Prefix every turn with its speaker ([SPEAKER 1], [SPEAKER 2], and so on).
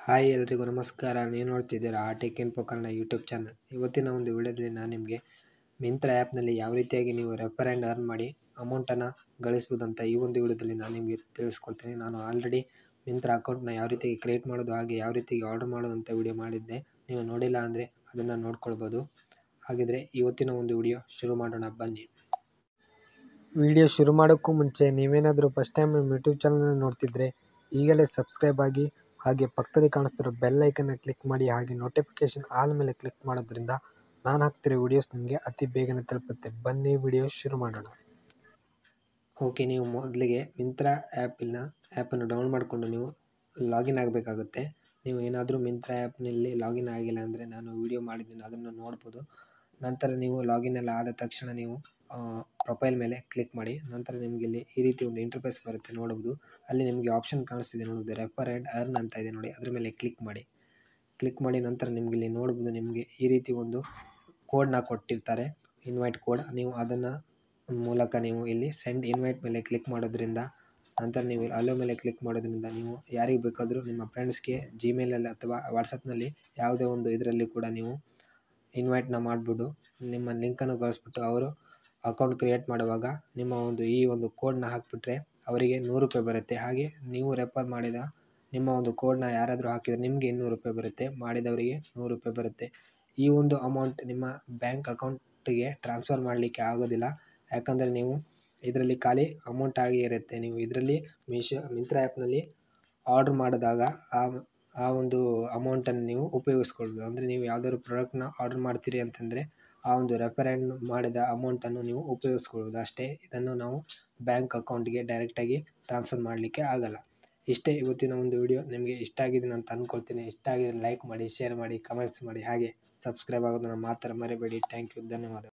[SPEAKER 1] hi ಎಲ್ರಿಗೂ ನಮಸ್ಕಾರ ನೀವು ನೋಡ್ತಿದ್ದೀರಾ ಆ tech info Kannada YouTube channel ಇವತ್ತಿನ ಒಂದು ವಿಡಿಯೋದಲ್ಲಿ ನಾನು ನಿಮಗೆ ಮಿಂತ್ರ ಆ್ಯಪ್ನಲ್ಲಿ ಯಾವ ರೀತಿಯಾಗಿ ನೀವು ರೆಫರ್ ಆ್ಯಂಡ್ ಅರ್ನ್ ಮಾಡಿ ಅಮೌಂಟನ್ನು ಗಳಿಸ್ಬೋದು ಅಂತ ಈ ಒಂದು ವಿಡಿಯೋದಲ್ಲಿ ನಾನು ನಿಮಗೆ ತಿಳಿಸ್ಕೊಡ್ತೀನಿ ನಾನು ಆಲ್ರೆಡಿ ಮಿಂತ್ರ ಅಕೌಂಟ್ನ ಯಾವ ರೀತಿಯಾಗಿ ಕ್ರಿಯೇಟ್ ಮಾಡೋದು ಹಾಗೆ ಯಾವ ರೀತಿಯಾಗಿ ಆರ್ಡರ್ ಮಾಡೋದು ಅಂತ ವಿಡಿಯೋ ಮಾಡಿದ್ದೆ ನೀವು ನೋಡಿಲ್ಲ ಅಂದರೆ ಅದನ್ನು ನೋಡ್ಕೊಳ್ಬೋದು ಹಾಗಿದ್ರೆ ಇವತ್ತಿನ ಒಂದು ವಿಡಿಯೋ ಶುರು ಮಾಡೋಣ ಬನ್ನಿ ವಿಡಿಯೋ ಶುರು ಮಾಡೋಕ್ಕೂ ಮುಂಚೆ ನೀವೇನಾದರೂ ಫಸ್ಟ್ ಟೈಮ್ ನಮ್ಮ ಯೂಟ್ಯೂಬ್ ಚಾನಲ್ನ ನೋಡ್ತಿದ್ರೆ ಈಗಲೇ ಸಬ್ಸ್ಕ್ರೈಬ್ ಆಗಿ ಹಾಗೆ ಪಕ್ಕದಲ್ಲಿ ಕಾಣಿಸ್ತಿರೋ ಬೆಲ್ ಐಕನ್ನ ಕ್ಲಿಕ್ ಮಾಡಿ ಹಾಗೆ ನೋಟಿಫಿಕೇಶನ್ ಆಲ್ ಮೇಲೆ ಕ್ಲಿಕ್ ಮಾಡೋದ್ರಿಂದ ನಾನು ಹಾಕ್ತಿರೋ ವಿಡಿಯೋಸ್ ನಿಮಗೆ ಅತಿ ಬೇಗನೆ ತಲುಪುತ್ತೆ ಬನ್ನಿ ವಿಡಿಯೋ ಶುರು ಮಾಡೋಣ ಓಕೆ ನೀವು ಮೊದಲಿಗೆ ಮಿಂತ್ರ ಆ್ಯಪಿನ ಆ್ಯಪನ್ನು ಡೌನ್ ಮಾಡಿಕೊಂಡು ನೀವು ಲಾಗಿನ್ ಆಗಬೇಕಾಗುತ್ತೆ ನೀವು ಏನಾದರೂ ಮಿಂತ್ರ ಆ್ಯಪ್ನಲ್ಲಿ ಲಾಗಿನ್ ಆಗಿಲ್ಲ ಅಂದರೆ ನಾನು ವಿಡಿಯೋ ಮಾಡಿದ್ದೀನಿ ಅದನ್ನು ನೋಡ್ಬೋದು ನಂತರ ನೀವು ಲಾಗಿನ್ ಎಲ್ಲ ಆದ ತಕ್ಷಣ ನೀವು ಪ್ರೊಫೈಲ್ ಮೇಲೆ ಕ್ಲಿಕ್ ಮಾಡಿ ನಂತರ ನಿಮಗೆ ಇಲ್ಲಿ ಈ ರೀತಿ ಒಂದು ಇಂಟರ್ಫೇಸ್ ಬರುತ್ತೆ ನೋಡ್ಬೋದು ಅಲ್ಲಿ ನಿಮಗೆ ಆಪ್ಷನ್ ಕಾಣಿಸ್ತಿದೆ ನೋಡ್ಬೋದು ರೆಫರ್ ಆ್ಯಂಡ್ ಅರ್ನ್ ಅಂತ ಇದೆ ನೋಡಿ ಅದ್ರ ಮೇಲೆ ಕ್ಲಿಕ್ ಮಾಡಿ ಕ್ಲಿಕ್ ಮಾಡಿ ನಂತರ ನಿಮಗೆ ಇಲ್ಲಿ ನೋಡ್ಬೋದು ನಿಮಗೆ ಈ ರೀತಿ ಒಂದು ಕೋಡ್ನ ಕೊಟ್ಟಿರ್ತಾರೆ ಇನ್ವೈಟ್ ಕೋಡ್ ನೀವು ಅದನ್ನು ಮೂಲಕ ನೀವು ಇಲ್ಲಿ ಸೆಂಡ್ ಇನ್ವೈಟ್ ಮೇಲೆ ಕ್ಲಿಕ್ ಮಾಡೋದ್ರಿಂದ ನಂತರ ನೀವು ಅಲೋ ಮೇಲೆ ಕ್ಲಿಕ್ ಮಾಡೋದ್ರಿಂದ ನೀವು ಯಾರಿಗೆ ಬೇಕಾದರೂ ನಿಮ್ಮ ಫ್ರೆಂಡ್ಸ್ಗೆ ಜಿಮೇಲಲ್ಲಿ ಅಥವಾ ವಾಟ್ಸಪ್ನಲ್ಲಿ ಯಾವುದೇ ಒಂದು ಇದರಲ್ಲಿ ಕೂಡ ನೀವು ಇನ್ವೈಟ್ನ ಮಾಡಿಬಿಟ್ಟು ನಿಮ್ಮ ಲಿಂಕನ್ನು ಕಳಿಸ್ಬಿಟ್ಟು ಅವರು ಅಕೌಂಟ್ ಕ್ರಿಯೇಟ್ ಮಾಡುವಾಗ ನಿಮ್ಮ ಒಂದು ಈ ಒಂದು ಕೋಡ್ನ ಹಾಕಿಬಿಟ್ರೆ ಅವರಿಗೆ ನೂರು ರೂಪಾಯಿ ಬರುತ್ತೆ ಹಾಗೆ ನೀವು ರೆಫರ್ ಮಾಡಿದ ನಿಮ್ಮ ಒಂದು ಕೋಡ್ನ ಯಾರಾದರೂ ಹಾಕಿದರೆ ನಿಮಗೆ ಇನ್ನೂರು ರೂಪಾಯಿ ಬರುತ್ತೆ ಮಾಡಿದವರಿಗೆ ನೂರು ರೂಪಾಯಿ ಬರುತ್ತೆ ಈ ಒಂದು ಅಮೌಂಟ್ ನಿಮ್ಮ ಬ್ಯಾಂಕ್ ಅಕೌಂಟಿಗೆ ಟ್ರಾನ್ಸ್ಫರ್ ಮಾಡಲಿಕ್ಕೆ ಆಗೋದಿಲ್ಲ ಯಾಕಂದರೆ ನೀವು ಇದರಲ್ಲಿ ಖಾಲಿ ಅಮೌಂಟ್ ಆಗಿ ಇರುತ್ತೆ ನೀವು ಇದರಲ್ಲಿ ಮೀಶೋ ಮಿಂತ್ರ ಆ್ಯಪ್ನಲ್ಲಿ ಆರ್ಡ್ರ್ ಮಾಡಿದಾಗ ಆ ಆ ಒಂದು ಅಮೌಂಟನ್ನು ನೀವು ಉಪಯೋಗಿಸ್ಕೊಳ್ಬೋದು ಅಂದರೆ ನೀವು ಯಾವುದಾದ್ರು ಪ್ರಾಡಕ್ಟ್ನ ಆರ್ಡ್ರ್ ಮಾಡ್ತೀರಿ ಅಂತಂದರೆ ಆ ಒಂದು ರೆಫರೆಂಡ್ ಮಾಡಿದ ಅಮೌಂಟನ್ನು ನೀವು ಉಪಯೋಗಿಸ್ಕೊಳ್ಬೋದು ಅಷ್ಟೇ ಇದನ್ನು ನಾವು ಬ್ಯಾಂಕ್ ಅಕೌಂಟ್ಗೆ ಡೈರೆಕ್ಟಾಗಿ ಟ್ರಾನ್ಸ್ಫರ್ ಮಾಡಲಿಕ್ಕೆ ಆಗಲ್ಲ ಇಷ್ಟೇ ಇವತ್ತಿನ ಒಂದು ವಿಡಿಯೋ ನಿಮಗೆ ಇಷ್ಟ ಆಗಿದೆ ಅಂತ ಅಂದ್ಕೊಳ್ತೀನಿ ಇಷ್ಟ ಆಗಿದೆ ಲೈಕ್ ಮಾಡಿ ಶೇರ್ ಮಾಡಿ ಕಮೆಂಟ್ಸ್ ಮಾಡಿ ಹಾಗೆ ಸಬ್ಸ್ಕ್ರೈಬ್ ಆಗೋದನ್ನು ಮಾತ್ರ ಮರಿಬೇಡಿ ಥ್ಯಾಂಕ್ ಯು ಧನ್ಯವಾದ